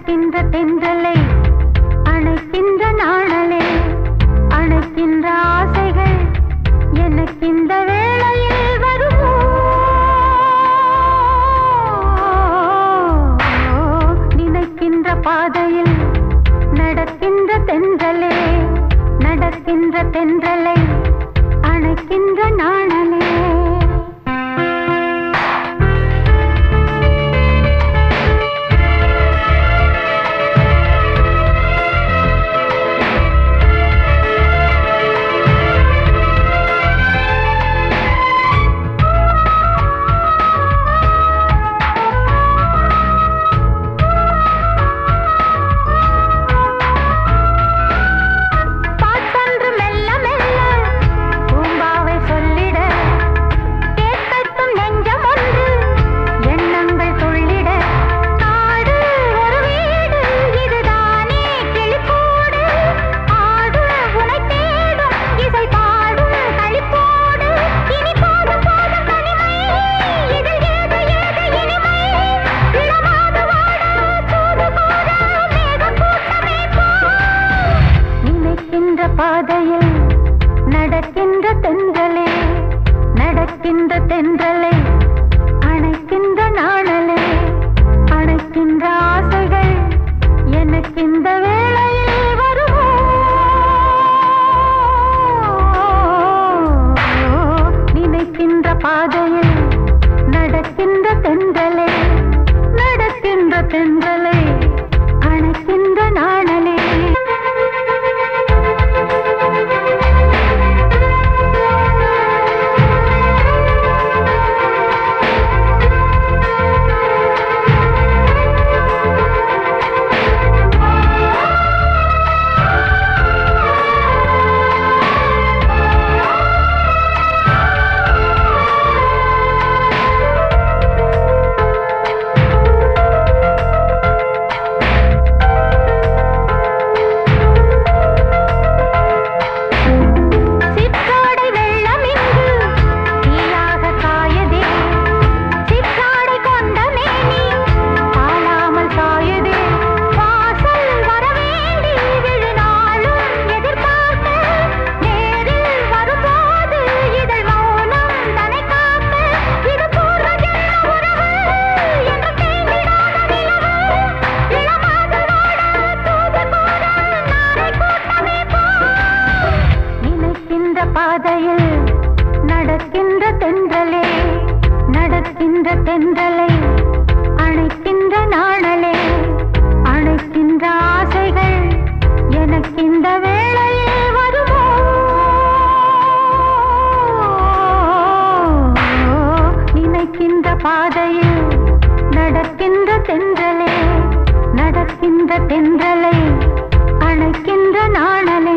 நடக்கின்ற தென்றலை அணைக்கின்ற நாணலே அணைக்கின்ற ஆசைகள் எனக்கு இந்த வேளையில் வருமோ நினைக்கின்ற பாதையில் நடக்கின்ற தென்றலே நடக்கின்ற தென்றலை அணைக்கின்ற நாணலே பாட்டொன்று மெல்ல மெல்ல பூம்பாவை சொல்லிட கேட்கட்டும் நெஞ்சம் ஒன்று எண்ணங்கள் சொல்லிட காடு ஒரு வீடு இதுதானே கிளிக்கூடு ஆடு உனை தேடும் இசை பாடும் களிப்போடு இனி போதும் போதும் தனிமை இதில் ஏது ஏது இனிமை இளமாது வாட தூது போட மேகம் கூட்டமே போ நினைக்கின்ற பாதையில் நடக்கின்ற தென்றலே நடக்கின்ற தென்றலை அணைக்கின்ற நாணலே அணைக்கின்ற ஆசைகள் எனக்கு இந்த வேளையில் வருமோ நினைக்கின்ற பாதையில் நடக்கின்ற தென்றலே நடக்கின்ற தென்றலை அணைக்கின்ற நாணலே சிற்றாடை வெள்ளம் இங்கு தீயாக காயதே சிற்றாடை கொண்ட மேனி தாழாமல் காயதே வாசல் வரவேண்டி விழுநாளும் எதிர்பார்க்க நேரில் வரும்போது இதழ் மௌனம் தனை காக்க இது பூர்வ ஜென்ம உறவு என்று தேங்கிடாத நிலவு இளமாக வாட தூது போட நாளை கூட்டமே போ நினைக்கின்ற பாதையில் நடக்கின்ற தென்றலே நடக்கின்ற தென்றலை அணைக்கின்ற நாணலே அணைக்கின்ற ஆசைகள் எனக்கு இந்த வேளையில் வருமோ நினைக்கின்ற பாதையில் நடக்கின்ற தென்றலே நடக்கின்ற தென்றலை அணைக்கின்ற நாணலே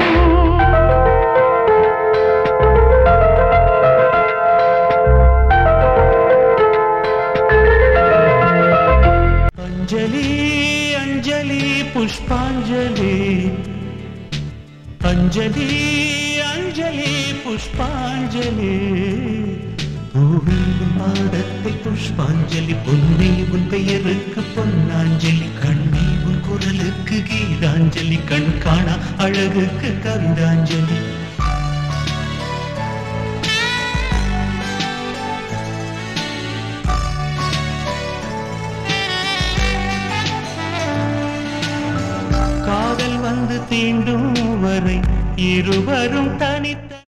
அஞ்சலி அஞ்சலி புஷ்பாஞ்சலி அஞ்சலி அஞ்சலி புஷ்பாஞ்சலி பூவில் உன் பாதத்தில் புஷ்பாஞ்சலி பொன்னே உன் பெயருக்கு பொன்னாஞ்சலி கண்ணே உன் குரலுக்கு கீதாஞ்சலி கண் காணா அழகுக்கு கவிதாஞ்சலி காதல் வந்து தீண்டும் வரை இருவரும் தனித்த